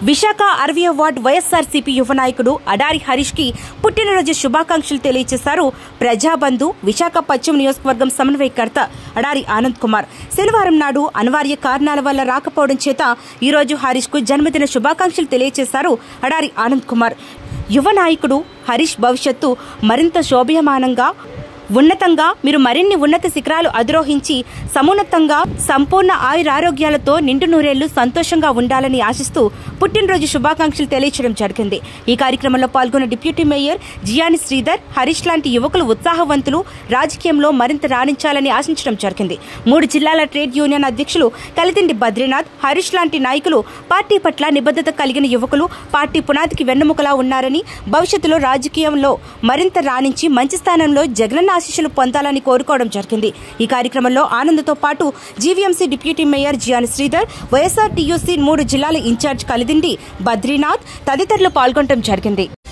విశాఖ అరవై వార్డ్ వైఎస్ఆర్సీపీ యువ నాయకుడు అడారి హరీష్ కి పుట్టినరోజు శుభాకాంక్షలు తెలియజేశారు ప్రజాబంధు విశాఖ పశ్చిమ నియోజకవర్గం సమన్వయకర్త అడారి ఆనంద్ కుమార్ శనివారం నాడు అనివార్య కారణాల వల్ల రాకపోవడం చేత ఈ రోజు హరీష్ కు జన్మదిన శుభాకాంక్షలు తెలియజేశారు అడారి ఆనంద్ కుమార్ యువ నాయకుడు హరీష్ భవిష్యత్తు మరింత శోభయమానంగా ఉన్నతంగా మీరు మరిన్ని ఉన్నత శిఖరాలు అధిరోహించి సమున్నతంగా సంపూర్ణ ఆయురారోగ్యాలతో నిండు నూరేళ్లు సంతోషంగా ఉండాలని ఆశిస్తూ పుట్టినరోజు శుభాకాంక్షలు తెలియచేయడం జరిగింది ఈ కార్యక్రమంలో పాల్గొన్న డిప్యూటీ మేయర్ జియాని శ్రీధర్ హరీష్ లాంటి యువకులు ఉత్సాహవంతులు రాజకీయంలో మరింత రాణించాలని ఆశించడం జరిగింది మూడు జిల్లాల ట్రేడ్ యూనియన్ అధ్యక్షులు కలిదిండి బద్రీనాథ్ హరీష్ లాంటి నాయకులు పార్టీ పట్ల నిబద్ధత కలిగిన యువకులు పార్టీ పునాదికి వెన్నెముకలా ఉన్నారని భవిష్యత్తులో రాజకీయంలో మరింత రాణించి మంచి స్థానంలో జగనన్న ఆశీస్సులు పొందాలని కోరుకోవడం జరిగింది ఈ కార్యక్రమంలో ఆనంద్తో పాటు GVMC deputy mayor Jiyani Sridhar YSR TUC మూడు జిల్లాల ఇన్ఛార్జ్ కలిదిండి బద్రీనాథ్ తదితరులు పాల్గొనడం జరిగింది